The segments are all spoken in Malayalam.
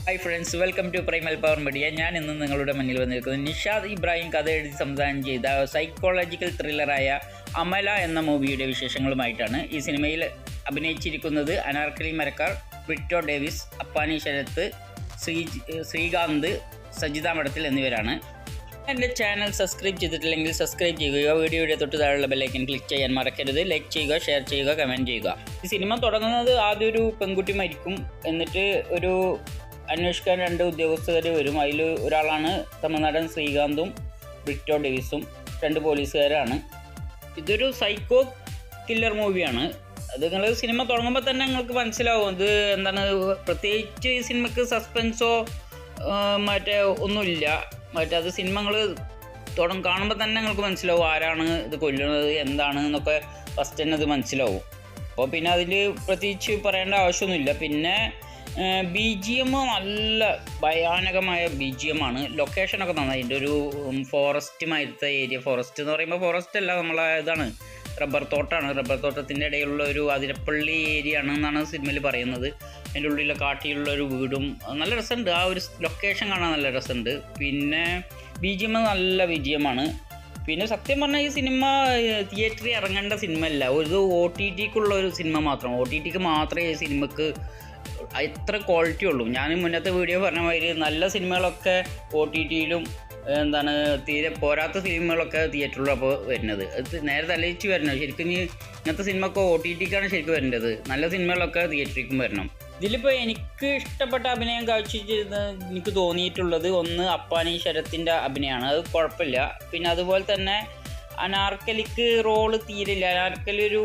hi friends welcome to primal power media ഞാൻ ഇന്ന് നിങ്ങളുടെ മുന്നിൽ വന്നിരിക്കുന്നത് നിഷാദ് ഇബ്രാഹിം കഥ എഴുതി സംവിധാനം ചെയ്ത സൈക്കോളജിക്കൽ ത്രില്ലറായ അമല എന്ന മൂവിയുടെ വിശേഷങ്ങളുമായിട്ടാണ് ഈ സിനിമയിൽ അഭിനയിച്ചിരിക്കുന്നത് അനാർക്കലി മരക്കാർ ബ്രിറ്റോ ഡേവിസ് അപ്പാനി ശരത്ത് ശ്രീ ശ്രീകാന്ത് സജിത മഠത്തിൽ എന്നിവരാണ് എൻ്റെ ചാനൽ സബ്സ്ക്രൈബ് ചെയ്തിട്ടില്ലെങ്കിൽ സബ്സ്ക്രൈബ് ചെയ്യുക വീഡിയോയുടെ തൊട്ട് താഴെയുള്ള ബെല്ലൈക്കൻ ക്ലിക്ക് ചെയ്യാൻ മറക്കരുത് ലൈക്ക് ചെയ്യുക ഷെയർ ചെയ്യുക കമൻറ്റ് ചെയ്യുക ഈ സിനിമ തുടങ്ങുന്നത് ആദ്യം ഒരു പെൺകുട്ടി മരിക്കും എന്നിട്ട് ഒരു അന്വേഷിക്കാൻ രണ്ട് ഉദ്യോഗസ്ഥർ വരും അതിൽ ഒരാളാണ് തമിഴ്നാടൻ ശ്രീകാന്തും ബ്രിറ്റോ ഡേവിസും രണ്ട് പോലീസുകാരാണ് ഇതൊരു സൈക്കോ കില്ലർ മൂവിയാണ് അത് നിങ്ങൾ സിനിമ തുടങ്ങുമ്പോൾ തന്നെ നിങ്ങൾക്ക് മനസ്സിലാവും ഇത് എന്താണ് പ്രത്യേകിച്ച് ഈ സിനിമക്ക് സസ്പെൻസോ മറ്റേ ഒന്നുമില്ല മറ്റേ അത് സിനിമകൾ തുടങ്ങ കാണുമ്പോൾ തന്നെ നിങ്ങൾക്ക് മനസ്സിലാവും ആരാണ് ഇത് കൊല്ലുന്നത് എന്താണ് എന്നൊക്കെ ഫസ്റ്റ് തന്നെ അത് മനസ്സിലാവും അപ്പോൾ പിന്നെ അതിൽ പ്രത്യേകിച്ച് പറയേണ്ട ആവശ്യമൊന്നുമില്ല പിന്നെ ബി ജി എം നല്ല ഭയാനകമായ ബി ജി എം ആണ് ലൊക്കേഷനൊക്കെ നന്നായി അതിൻ്റെ ഒരു ഫോറസ്റ്റ് മാതിരത്തെ ഏരിയ ഫോറസ്റ്റ് എന്ന് പറയുമ്പോൾ ഫോറസ്റ്റ് അല്ല നമ്മളെ ഇതാണ് റബ്ബർ തോട്ടമാണ് റബ്ബർ തോട്ടത്തിൻ്റെ ഇടയിലുള്ള ഒരു അതിരപ്പള്ളി ഏരിയ ആണ് എന്നാണ് സിനിമയിൽ പറയുന്നത് അതിൻ്റെ ഉള്ളിലെ കാട്ടിലുള്ള ഒരു വീടും നല്ല രസമുണ്ട് ആ ഒരു ലൊക്കേഷൻ കാണാൻ നല്ല രസമുണ്ട് പിന്നെ ബി ജി എം നല്ല ബി ജി എം ആണ് പിന്നെ സത്യം പറഞ്ഞാൽ ഈ സിനിമ തിയേറ്ററിൽ ഇറങ്ങേണ്ട സിനിമ അല്ല ഒരു ഒ ടി ടിക്കുള്ള ഒരു സിനിമ മാത്രം ഒ ടി ടിക്ക് മാത്രമേ ഈ സിനിമക്ക് എത്ര ക്വാളിറ്റി ഉള്ളൂ ഞാൻ മുന്നത്തെ വീഡിയോ പറഞ്ഞ മാതിരി നല്ല സിനിമകളൊക്കെ ഒ ടി ടിയിലും എന്താണ് തീരെ പോരാത്ത സിനിമകളൊക്കെ തിയേറ്ററിലും അപ്പോൾ വരുന്നത് അത് നേരെ തലയിച്ച് വരണം ശരിക്കും ഈ ഇങ്ങനത്തെ സിനിമയൊക്കെ ഒ ടി ടിക്കാണ് ശരിക്കും വരേണ്ടത് നല്ല സിനിമകളൊക്കെ തിയേറ്ററിലേക്കും വരണം ഇതിലിപ്പോൾ എനിക്ക് ഇഷ്ടപ്പെട്ട അഭിനയം കാഴ്ച എനിക്ക് തോന്നിയിട്ടുള്ളത് ഒന്ന് അപ്പാനി ശരത്തിൻ്റെ അഭിനയമാണ് അത് കുഴപ്പമില്ല പിന്നെ അതുപോലെ തന്നെ അനാർക്കലിക്ക് റോള് തീരില്ല അനാർക്കലി ഒരു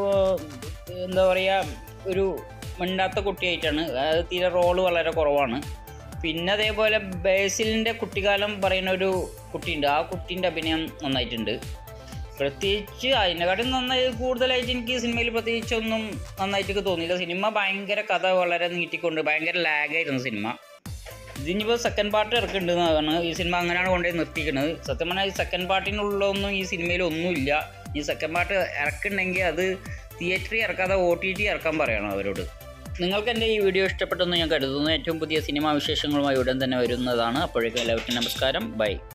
എന്താ പറയുക ഒരു മിണ്ടാത്ത കുട്ടിയായിട്ടാണ് അത് തീരെ റോള് വളരെ കുറവാണ് പിന്നെ അതേപോലെ ബേസിലിൻ്റെ കുട്ടിക്കാലം പറയുന്ന ഒരു കുട്ടിയുണ്ട് ആ കുട്ടീൻ്റെ അഭിനയം നന്നായിട്ടുണ്ട് പ്രത്യേകിച്ച് അതിനെക്കാട്ടും നന്നായി കൂടുതലായിട്ട് എനിക്ക് ഈ സിനിമയിൽ പ്രത്യേകിച്ചൊന്നും നന്നായിട്ട് തോന്നിയില്ല സിനിമ ഭയങ്കര കഥ വളരെ നീട്ടിക്കൊണ്ട് ഭയങ്കര ലാഗായിരുന്നു സിനിമ ഇതിനിപ്പോൾ സെക്കൻഡ് പാർട്ട് ഇറക്കുന്നുണ്ടെന്നാണ് ഈ സിനിമ അങ്ങനെയാണ് കൊണ്ടുപോയി നിർത്തിക്കുന്നത് സത്യം പറഞ്ഞാൽ ഈ സെക്കൻഡ് പാർട്ടിനുള്ളതൊന്നും ഈ സിനിമയിൽ ഒന്നുമില്ല ഈ സെക്കൻഡ് പാർട്ട് ഇറക്കുന്നുണ്ടെങ്കിൽ അത് തിയേറ്ററിൽ ഇറക്കാതെ ഒ ടി ടി ഇറക്കാൻ പറയണം അവരോട് നിങ്ങൾക്ക് എൻ്റെ ഈ വീഡിയോ ഇഷ്ടപ്പെട്ടെന്ന് ഞാൻ കരുതുന്നു ഏറ്റവും പുതിയ സിനിമാ വിശേഷങ്ങളുമായി ഉടൻ തന്നെ വരുന്നതാണ് അപ്പോഴേക്കും എല്ലാവർക്കും നമസ്കാരം ബൈ